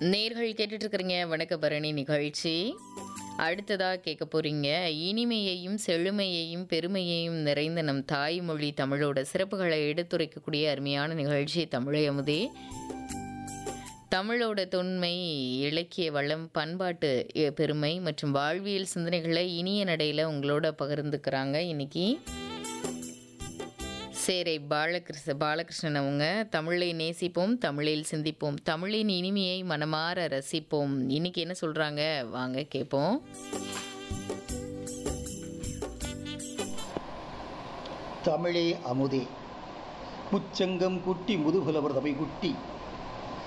நேர்கள் கேட்டுட்டு இருக்கிறீங்க வணக்க பரணி நிகழ்ச்சி அடுத்ததா கேட்க போறீங்க இனிமையையும் செழுமையையும் பெருமையையும் நிறைந்த நம் தாய்மொழி தமிழோட சிறப்புகளை எடுத்துரைக்கக்கூடிய அருமையான நிகழ்ச்சி தமிழை அமுதே தமிழோட தொன்மை இலக்கிய வளம் பண்பாட்டு எ, பெருமை மற்றும் வாழ்வியல் சிந்தனைகளை இனிய நடையில் உங்களோட பகிர்ந்துக்கிறாங்க இன்னைக்கு சேரை பாலகிருஷ்ண பாலகிருஷ்ணன் அவங்க தமிழை நேசிப்போம் தமிழில் சிந்திப்போம் தமிழின் இனிமையை மனமாற ரசிப்போம் இன்னைக்கு என்ன சொல்றாங்க வாங்க கேட்போம் தமிழே அமுதே முச்சங்கம் குட்டி முதுகுலவர் தமை குட்டி